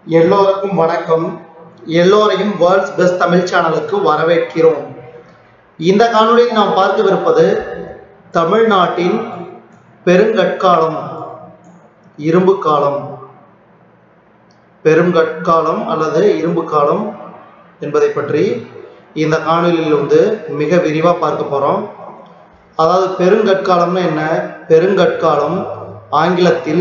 எல்லோருக்கும் வணக்கம் எல்லோரையும் வேர்ல்ட்ஸ் பெஸ்ட் தமிழ் சேனலுக்கு வரவேற்கிறோம் இந்த காணொளியில் நாம் பார்க்கவிருப்பது தமிழ்நாட்டின் பெருங்கற்காலம் இரும்பு காலம் பெருங்கற்காலம் அல்லது இரும்பு காலம் என்பதை பற்றி இந்த காணொளியில் வந்து மிக விரிவாக பார்க்க போகிறோம் அதாவது பெருங்கற்காலம்னா என்ன பெருங்கற்காலம் ஆங்கிலத்தில்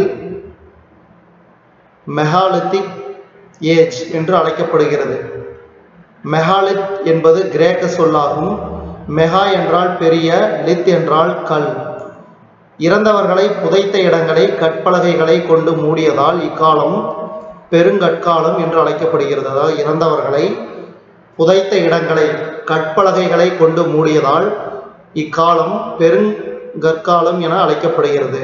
மெகாலித்திக் ஏஜ் என்று அழைக்கப்படுகிறது மெகாலித் என்பது கிரேக்க சொல்லாகும் மெகா என்றால் பெரிய லித் என்றால் கல் இறந்தவர்களை புதைத்த இடங்களை கற்பலகைகளை கொண்டு மூடியதால் இக்காலம் பெருங்கற்காலம் என்று அழைக்கப்படுகிறது அதாவது இறந்தவர்களை புதைத்த இடங்களை கற்பலகைகளை கொண்டு மூடியதால் இக்காலம் பெருங்கற்காலம் என அழைக்கப்படுகிறது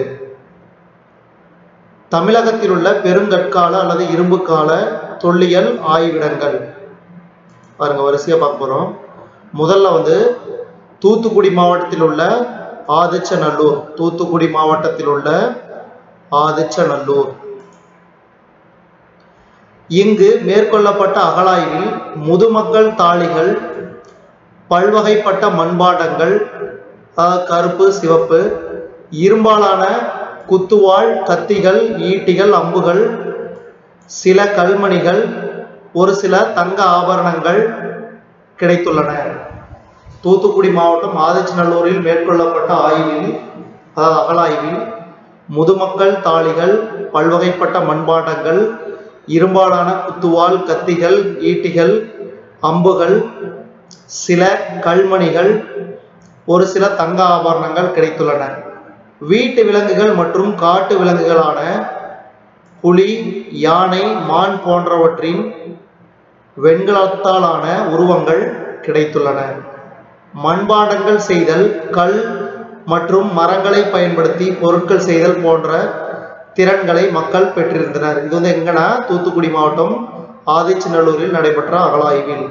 தமிழகத்தில் உள்ள பெருங்கற்கால அல்லது இரும்பு கால தொல்லியல் ஆய்விடங்கள் பாருங்க வரிசையா பார்க்க போறோம் முதல்ல வந்து தூத்துக்குடி மாவட்டத்தில் உள்ள ஆதிச்சநல்லூர் தூத்துக்குடி மாவட்டத்தில் உள்ள ஆதிச்சநல்லூர் இங்கு மேற்கொள்ளப்பட்ட அகழாய்வில் முதுமக்கள் தாளிகள் பல்வகைப்பட்ட மண்பாண்டங்கள் அதாவது கருப்பு சிவப்பு இரும்பாலான குத்துவாள் கத்திகள் ஈட்டிகள் அம்புகள் சில கல்மணிகள் ஒரு சில தங்க ஆபரணங்கள் கிடைத்துள்ளன தூத்துக்குடி மாவட்டம் ஆதிச்சநல்லூரில் மேற்கொள்ளப்பட்ட ஆய்வில் அதாவது அகழாய்வில் முதுமக்கள் தாளிகள் பல்வகைப்பட்ட மண்பாண்டங்கள் இரும்பாலான குத்துவாள் கத்திகள் ஈட்டிகள் அம்புகள் சில கல்மணிகள் ஒரு சில தங்க ஆபரணங்கள் கிடைத்துள்ளன வீட்டு விலங்குகள் மற்றும் காட்டு விலங்குகளான புலி யானை மான் போன்றவற்றின் வெண்கலத்தாலான உருவங்கள் கிடைத்துள்ளன மண்பாண்டங்கள் செய்தல் கல் மற்றும் மரங்களை பயன்படுத்தி பொருட்கள் செய்தல் போன்ற திறன்களை மக்கள் பெற்றிருந்தனர் இது வந்து எங்கன்னா தூத்துக்குடி மாவட்டம் ஆதிச்சநல்லூரில் நடைபெற்ற அகழாய்வில்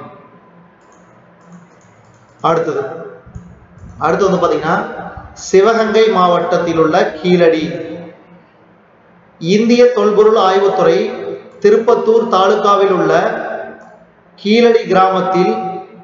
அடுத்தது அடுத்து வந்து பாத்தீங்கன்னா சிவகங்கை மாவட்டத்தில் உள்ள கீழடி இந்திய தொல்பொருள் ஆய்வுத்துறை திருப்பத்தூர் தாலுகாவில் உள்ள கீழடி கிராமத்தில்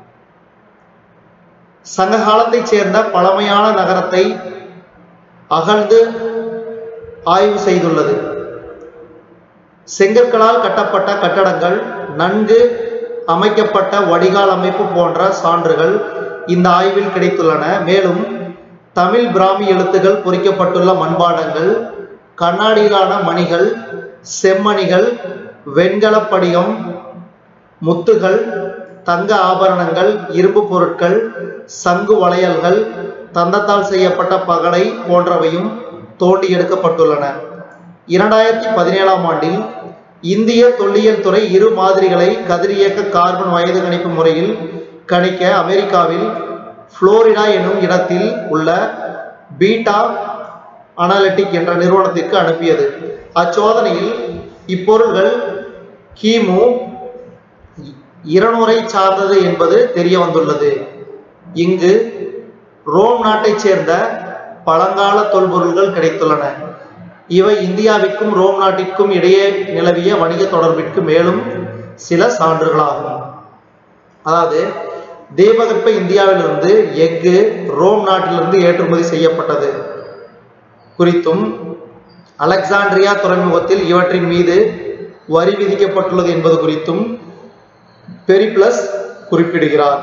சங்க காலத்தைச் சேர்ந்த பழமையான நகரத்தை அகழ்ந்து ஆய்வு செய்துள்ளது செங்கற்களால் கட்டப்பட்ட கட்டடங்கள் நன்கு அமைக்கப்பட்ட வடிகால் அமைப்பு போன்ற சான்றுகள் இந்த ஆய்வில் கிடைத்துள்ளன மேலும் தமிழ் பிராமி எழுத்துகள் பொறிக்கப்பட்டுள்ள மண்பாண்டங்கள் கண்ணாடியிலான மணிகள் செம்மணிகள் வெண்கலப் படிகம் முத்துகள் தங்க ஆபரணங்கள் இரும்பு பொருட்கள் சங்கு வளையல்கள் தந்தத்தால் செய்யப்பட்ட பகடை போன்றவையும் தோண்டி எடுக்கப்பட்டுள்ளன இரண்டாயிரத்தி பதினேழாம் ஆண்டில் இந்திய தொல்லியல் துறை இரு மாதிரிகளை கதிரியக்க கார்பன் வயது கணிப்பு முறையில் கணிக்க அமெரிக்காவில் புளோரிடா எனும் இடத்தில் உள்ள பீட்டா அனாலிட்டிக் என்ற நிறுவனத்திற்கு அனுப்பியது அச்சோதனையில் இப்பொருள்கள் கிமு இருநூறை சார்ந்தது என்பது தெரிய வந்துள்ளது இங்கு ரோம் நாட்டைச் சேர்ந்த பழங்கால தொல்பொருள்கள் கிடைத்துள்ளன இவை இந்தியாவிற்கும் ரோம் நாட்டிற்கும் இடையே நிலவிய வணிக தொடர்பிற்கு மேலும் சில சான்றுகளாகும் அதாவது தீபகற்ப இந்தியாவிலிருந்து எஃகு ரோம் நாட்டிலிருந்து ஏற்றுமதி செய்யப்பட்டது குறித்தும் அலெக்சாண்ட்ரியா துறைமுகத்தில் இவற்றின் மீது வரி விதிக்கப்பட்டுள்ளது என்பது குறித்தும் பெரிப்ளஸ் குறிப்பிடுகிறார்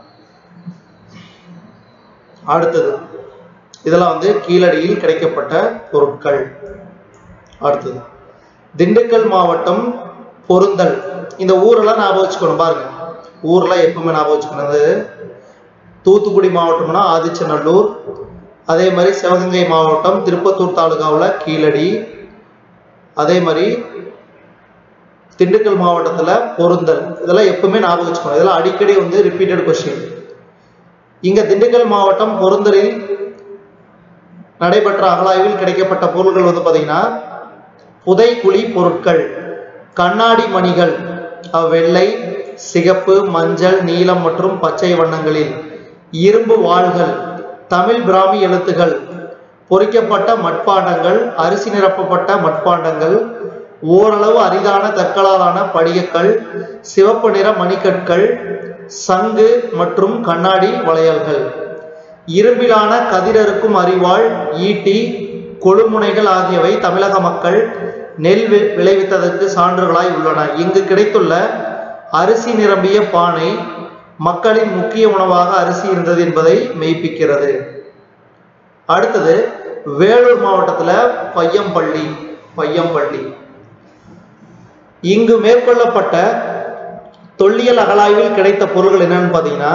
அடுத்தது இதெல்லாம் வந்து கீழடியில் கிடைக்கப்பட்ட பொருட்கள் அடுத்தது திண்டுக்கல் மாவட்டம் பொருந்தல் இந்த ஊரெல்லாம் ஞாபகம் வச்சுக்கணும் பாருங்க ஊர்லாம் எப்பவுமே ஞாபகம் வச்சுக்கணும் அது தூத்துக்குடி மாவட்டம்னா ஆதிச்சநல்லூர் அதே மாதிரி சிவகங்கை மாவட்டம் திருப்பத்தூர் தாலுகாவில் கீழடி அதே மாதிரி திண்டுக்கல் மாவட்டத்தில் பொருந்தல் இதெல்லாம் எப்பவுமே ஞாபகம் வச்சுக்கணும் இதெல்லாம் அடிக்கடி வந்து ரிப்பீட்டட் கொஸ்டின் இங்க திண்டுக்கல் மாவட்டம் பொருந்தலில் நடைபெற்ற அகழாய்வில் கிடைக்கப்பட்ட பொருட்கள் வந்து பார்த்தீங்கன்னா புதைக்குழி பொருட்கள் கண்ணாடி மணிகள் வெள்ளை சிகப்பு மஞ்சள் நீலம் மற்றும் பச்சை வண்ணங்களில் இரும்பு வாள்கள் தமிழ் பிராமி எழுத்துகள் பொறிக்கப்பட்ட மட்பாண்டங்கள் அரிசி நிரப்பப்பட்ட மட்பாண்டங்கள் ஓரளவு அரிதான கற்களாலான படிகக்கல் சிவப்பு நிற மணிக்கற்கள் சங்கு மற்றும் கண்ணாடி வளையல்கள் இரும்பிலான கதிரறுக்கும் அறிவாள் ஈட்டி கொழுமுனைகள் ஆகியவை தமிழக மக்கள் நெல் வி- விளைவித்ததற்கு சான்றுகளாய் உள்ளன இங்கு கிடைத்துள்ள அரிசி நிரம்பிய பானை மக்களின் முக்கிய உணவாக அரிசி இருந்தது என்பதை மெய்ப்பிக்கிறது அடுத்தது வேலூர் மாவட்டத்துல பையம்பள்ளி பையம்பள்ளி இங்கு மேற்கொள்ளப்பட்ட தொல்லியல் அகழாய்வில் கிடைத்த பொருள்கள் என்னன்னு பார்த்தீங்கன்னா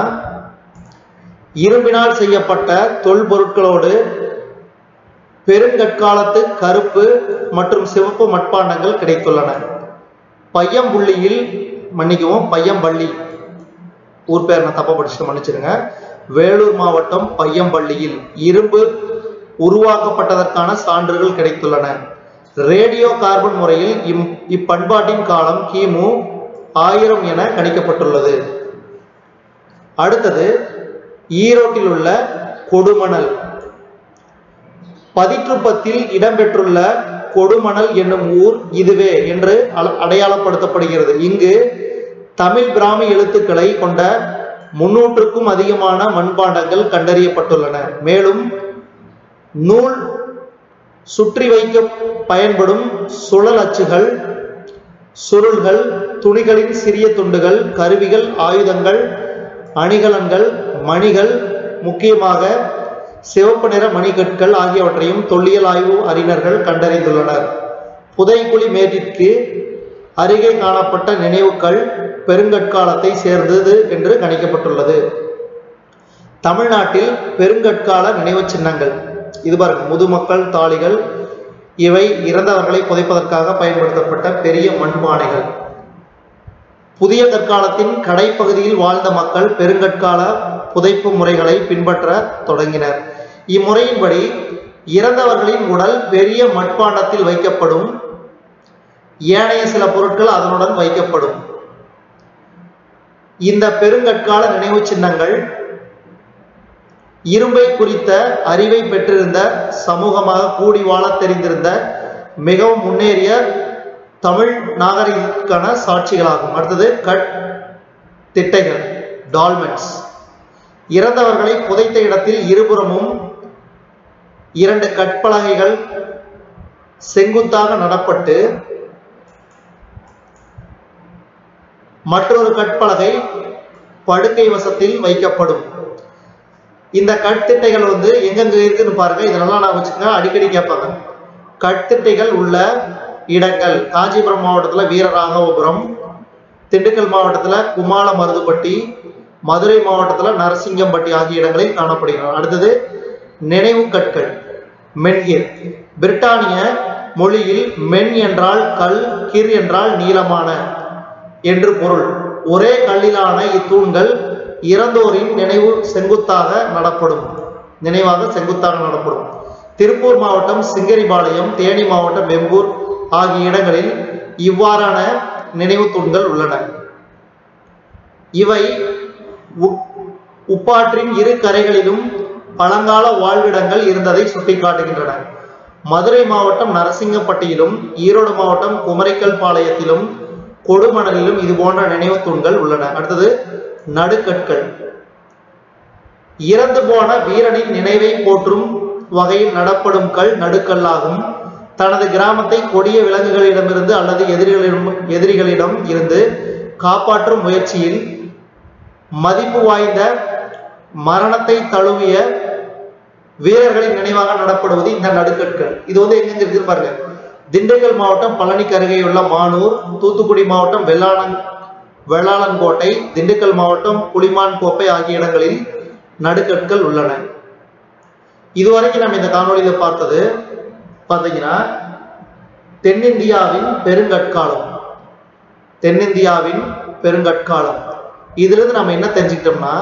இரும்பினால் செய்யப்பட்ட தொல்பொருட்களோடு பெருங்கற்காலத்து கருப்பு மற்றும் சிவப்பு மட்பாண்டங்கள் கிடைத்துள்ளன பையம்புள்ளியில் மன்னிக்கவும் பையம்பள்ளி ஊர் பேர் நான் தப்பா படிச்சுட்டு மன்னிச்சிருங்க வேலூர் மாவட்டம் பையம்பள்ளியில் இரும்பு உருவாக்கப்பட்டதற்கான சான்றுகள் கிடைத்துள்ளன ரேடியோ கார்பன் முறையில் இம் இப்பண்பாட்டின் காலம் கிமு ஆயிரம் என கணிக்கப்பட்டுள்ளது அடுத்தது ஈரோட்டில் உள்ள கொடுமணல் பதிற்றுப்பத்தில் இடம்பெற்றுள்ள கொடுமணல் என்னும் ஊர் இதுவே என்று அல- அடையாளப்படுத்தப்படுகிறது இங்கு தமிழ் பிராமி எழுத்துக்களை கொண்ட முன்னூற்றுக்கும் அதிகமான மண்பாண்டங்கள் கண்டறியப்பட்டுள்ளன மேலும் நூல் சுற்றி வைக்க பயன்படும் சுழல் அச்சுகள் சுருள்கள் துணிகளின் சிறிய துண்டுகள் கருவிகள் ஆயுதங்கள் அணிகலன்கள் மணிகள் முக்கியமாக சிவப்பு நிற மணிக்கற்கள் ஆகியவற்றையும் தொல்லியல் ஆய்வு அறிஞர்கள் கண்டறிந்துள்ளனர் புதைக்குழி மேட்டிற்கு அருகே காணப்பட்ட நினைவுக்கள் பெருங்கற்காலத்தை சேர்ந்தது என்று கணிக்கப்பட்டுள்ளது தமிழ்நாட்டில் பெருங்கற்கால நினைவுச் சின்னங்கள் இது பாருங்க முதுமக்கள் தாளிகள் இவை இறந்தவர்களை புதைப்பதற்காக பயன்படுத்தப்பட்ட பெரிய மண்பானைகள் புதிய கற்காலத்தின் கடைப்பகுதியில் வாழ்ந்த மக்கள் பெருங்கற்கால புதைப்பு முறைகளை பின்பற்ற தொடங்கினர் இம்முறையின்படி இறந்தவர்களின் உடல் பெரிய மட்பாண்டத்தில் வைக்கப்படும் ஏனைய சில பொருட்கள் அதனுடன் வைக்கப்படும் இந்த பெருங்கற்கால நினைவு சின்னங்கள் இரும்பை குறித்த அறிவை பெற்றிருந்த சமூகமாக கூடி வாழத் தெரிந்திருந்த மிகவும் முன்னேறிய தமிழ் நாகரிகத்துக்கான சாட்சிகளாகும் அடுத்தது கட் திட்டைகள் டால்மென்ஸ் இறந்தவர்களை புதைத்த இடத்தில் இருபுறமும் இரண்டு கற்பலகைகள் செங்குத்தாக நடப்பட்டு மற்றொரு கற்பலகை படுக்கை வசத்தில் வைக்கப்படும் இந்த கட்திட்டைகள் வந்து எங்கெங்க இருக்குன்னு பாருங்க இதெல்லாம் நான் வச்சுக்கோங்க அடிக்கடி கேட்பாங்க கட்திட்டைகள் உள்ள இடங்கள் காஞ்சிபுரம் மாவட்டத்துல வீரராகவபுரம் திண்டுக்கல் மாவட்டத்துல குமால மருதுப்பட்டி மதுரை மாவட்டத்துல நரசிங்கம்பட்டி ஆகிய இடங்களில் காணப்படுகின்றன அடுத்தது நினைவு கற்கள் மென்கிர் பிரிட்டானிய மொழியில் மென் என்றால் கல் கிர் என்றால் நீளமான என்று பொருள் ஒரே கல்லிலான இத்தூண்கள் இறந்தோரின் நினைவு செங்குத்தாக நடப்படும் நினைவாக செங்குத்தாக நடப்படும் திருப்பூர் மாவட்டம் சிங்கரிபாளையம் தேனி மாவட்டம் வெம்பூர் ஆகிய இடங்களில் இவ்வாறான நினைவு தூண்கள் உள்ளன இவை உப்- உப்பாற்றின் இரு கரைகளிலும் பழங்கால வாழ்விடங்கள் இருந்ததை சுட்டிக்காட்டுகின்றன மதுரை மாவட்டம் நரசிங்கப்பட்டியிலும் ஈரோடு மாவட்டம் குமரிக்கல் பாளையத்திலும் கொடுமணலிலும் இது போன்ற நினைவு தூண்கள் உள்ளன அடுத்தது நடுக்கற்கள் இறந்து போன வீரனின் நினைவை போற்றும் வகையில் நடப்படும் கல் நடுக்கல்லாகும் தனது கிராமத்தை கொடிய விலங்குகளிடமிருந்து அல்லது எதிரிகளிடம் எதிரிகளிடம் இருந்து காப்பாற்றும் முயற்சியில் மதிப்பு வாய்ந்த மரணத்தை தழுவிய வீரர்களின் நினைவாக நடப்படுவது இந்த நடுக்கற்கள் இது வந்து எங்கெங்க இருக்குது பாருங்க திண்டுக்கல் மாவட்டம் பழனிக்கு அருகேயுள்ள மானூர் தூத்துக்குடி மாவட்டம் வெள்ளாளன் வெள்ளாளன்கோட்டை திண்டுக்கல் மாவட்டம் புலிமான் கோப்பை ஆகிய இடங்களில் நடுக்கற்கள் உள்ளன இதுவரைக்கும் நம்ம இந்த காணொளியில பார்த்தது பார்த்தீங்கன்னா தென்னிந்தியாவின் பெருங்கற்காலம் தென்னிந்தியாவின் பெருங்கற்காலம் இதிலிருந்து நம்ம என்ன தெரிஞ்சுக்கிட்டோம்னா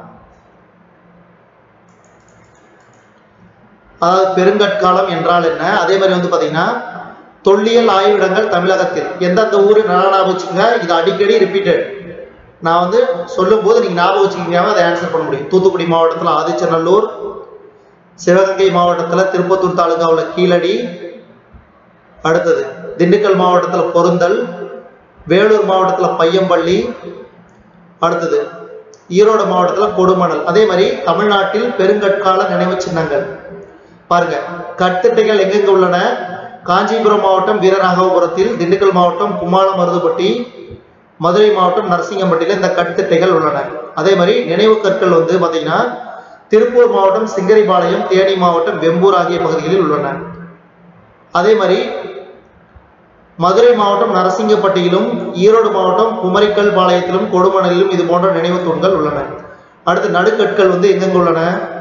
அதாவது பெருங்கற்காலம் என்றால் என்ன அதே மாதிரி வந்து பாத்தீங்கன்னா தொல்லியல் ஆய்விடங்கள் தமிழகத்தில் எந்தெந்த ஊரு நல்லா ஞாபகம் வச்சுக்கோங்க இது அடிக்கடி ரிப்பீட்டட் நான் வந்து சொல்லும் போது நீங்க ஞாபகம் வச்சுக்கிங்க அதை ஆன்சர் பண்ண முடியும் தூத்துக்குடி மாவட்டத்துல ஆதிச்சநல்லூர் சிவகங்கை மாவட்டத்துல திருப்பத்தூர் தாலுகாவுல கீழடி அடுத்தது திண்டுக்கல் மாவட்டத்துல பொருந்தல் வேலூர் மாவட்டத்துல பையம்பள்ளி அடுத்தது ஈரோடு மாவட்டத்துல கொடுமணல் அதே மாதிரி தமிழ்நாட்டில் பெருங்கற்கால நினைவு சின்னங்கள் பாருங்க கற்திட்டைகள் எங்கெங்க உள்ளன காஞ்சிபுரம் மாவட்டம் வீரராகவபுரத்தில் திண்டுக்கல் மாவட்டம் கும்மாளம் மருதுப்பட்டி மதுரை மாவட்டம் நரசிங்கம்பட்டியில் இந்த கற்திட்டைகள் உள்ளன அதே மாதிரி நினைவு கற்கள் வந்து பாத்தீங்கன்னா திருப்பூர் மாவட்டம் சிங்கரிபாளையம் தேனி மாவட்டம் வெம்பூர் ஆகிய பகுதிகளில் உள்ளன அதே மாதிரி மதுரை மாவட்டம் நரசிங்கப்பட்டியிலும் ஈரோடு மாவட்டம் குமரிக்கல் பாளையத்திலும் கொடுமணலிலும் இது போன்ற நினைவு தூண்கள் உள்ளன அடுத்து நடுக்கற்கள் வந்து எங்கெங்க உள்ளன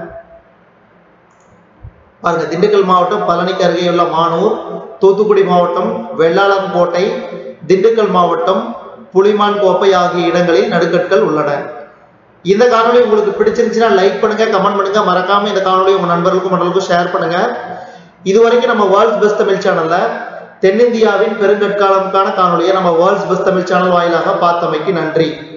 பாருங்க திண்டுக்கல் மாவட்டம் பழனிக்கு அருகே உள்ள மானூர் தூத்துக்குடி மாவட்டம் வெள்ளாளங்கோட்டை திண்டுக்கல் மாவட்டம் புலிமான் கோப்பை ஆகிய இடங்களில் நடுக்கற்கள் உள்ளன இந்த காணொளி உங்களுக்கு பிடிச்சிருந்துச்சுன்னா லைக் பண்ணுங்க கமெண்ட் பண்ணுங்க மறக்காம இந்த காணொளி உங்க நண்பர்களுக்கும் மற்றவர்களுக்கும் ஷேர் பண்ணுங்க இது வரைக்கும் நம்ம வேர்ல்ட்ஸ் பெஸ்ட் தமிழ் சேனல்ல தென்னிந்தியாவின் பெருங்கற்காலம்கான காணொலியை நம்ம வேர்ல்ட்ஸ் பெஸ்ட் தமிழ் சேனல் வாயிலாக பார்த்தமைக்கு நன்றி